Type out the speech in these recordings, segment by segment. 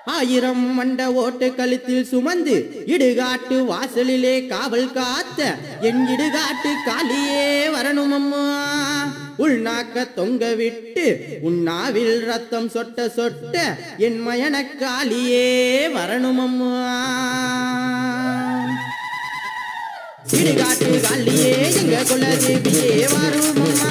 ஆயிரம் மண்ட ஓட்டு கழுத்தில் சுமந்து இடுகாட்டு வாசலிலே காவல் காத்த என் இடுகாட்டு காலியே வரணும் அம்மா உள்நாக்க தொங்க விட்டு உன்னாவில் ரத்தம் சொட்ட சொட்ட என் மயன காலியே வரணும் அம்மா இடுகாட்டு காலியே எங்க குலதேவியே வரும் அம்மா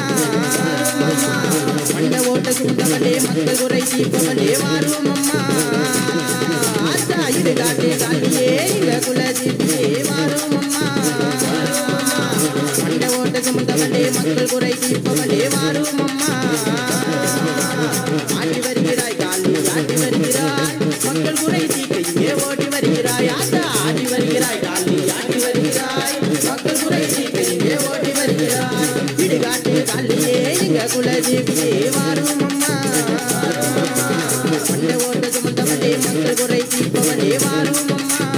மண்ட ஓட்ட சுந்தவளே மக்கள் குறை தீர்ப்பவளே வரும் அம்மா ஆத்தா இடுகாட்டு காலியே எங்க குலதேவியே வரும் அம்மா மண்ட ஓட்ட சுமந்தவளே மக்கள் குறை தீர்ப்பவளே வரும் அம்மா ஆடி வருகிறாய் காலி ஆடி வருகிறாய் மக்கள் குறை தீர்க்க இங்கே ஓடி வருகிறாய் ஆத்தா ஆடி வருகிறாய் காலி ஆடி வருகிறாய் மக்கள் குறை தீர்க்க இங்கே ஓடி வருகிறாய் இடுகாட்டு காலியே எங்க குலதேவியே வரும் அம்மா மண்ட ஓட்ட சுமந்தவளே மக்கள் குறை தீர்ப்பவளே வரும் அம்மா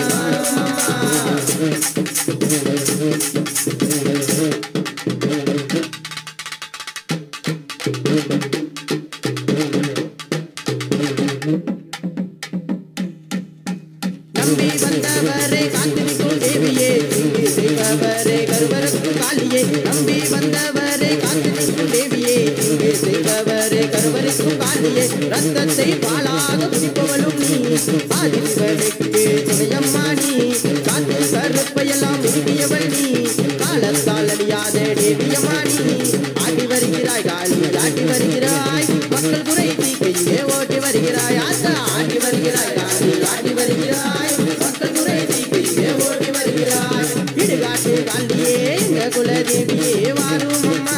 நம்பி வந்தவரே காத்திருக்கும் தேவியே இங்கு செய்பவரே கருவருக்கு காளியே நம்பி வந்தவரே காத்திருக்கும் தேவியே இங்கு செய்பவரே கருவருக்கு காளியே ரத்தத்தை பாலாக குடிப்பவளும் நீ ஆதிசிவனுக்கு துணையம்மா நீ காத்து கருப்பையெல்லாம் உருகியவள் நீ காலத்தால் அழியாத தேவியம்மா நீ ஆடி வருகிறாய் காளி ஆடி வருகிறாய் மக்கள் குறை தீக்கையே ஓட்டி வருகிறாய் ஆத்தா ஆடி வருகிறாய் காளி ஆடி வருகிறாய் மக்கள் குறை தீக்கையே ஓட்டி வருகிறாய் இடுகாட்டு காளியே எங்க குலதேவியே வாரும் அம்மா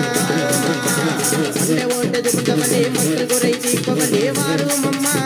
சண்டை ஓட்டது முந்தவளே மக்கள் குறை தீர்ப்பவளே வாரும் அம்மா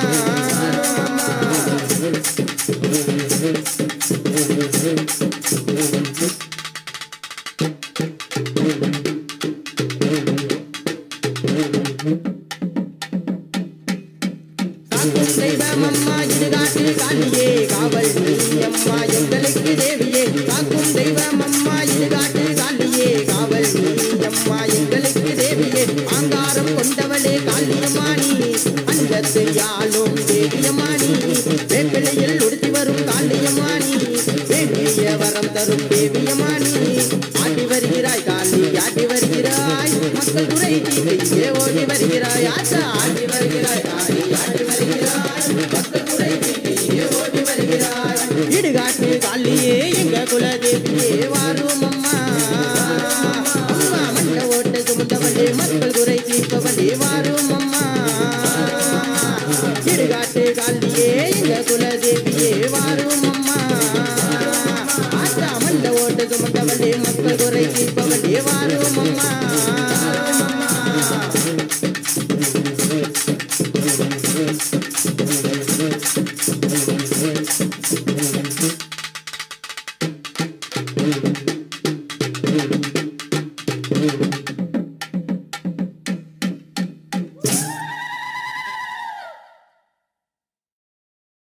காக்கும் தெய்வம் அம்மா இடுகாட்டு காளியே காவல் நீ அம்மா எங்களுக்கு தேவியே காக்கும் தெய்வம் அம்மா இடுகாட்டு காளியே காவல் நீ அம்மா எங்களுக்கு தேவியே ஆங்காரம் கொண்டவளே காளியம்மா நீ அங்கத்து யாழும் தேவியம்மா நீ வேப்பிலையில் உடுத்தி வரும் காளியம்மா நீ வேண்டிய வரம் தரும் தேவியம்மா நீ ஆடி வருகிறாய் காளி ஆடி வருகிறாய் மக்கள் குறை தீர்க்கையே ஓடி வருகிறாய் ஆச்சா ஆடி வருகிறாய் காளி ஆடி வருகிறாய் மக்கள் குறை தீர்க்கையே ஓடி வருகிறாய் இடுகாட்டு காளியே எங்க குலதேவியே வாரும் அம்மா அம்மா மண்ட ஓட்ட சுமந்தவளே மக்கள் குறை தீர்ப்பவளே வாரும் அம்மா இடுகாட்டு காளியே எங்க குலதேவியே வாரும் அம்மா ஆத்தா மண்ட ஓட்ட சுமந்தவளே மக்கள் குறை தீர்ப்பவளே வாரும் அம்மா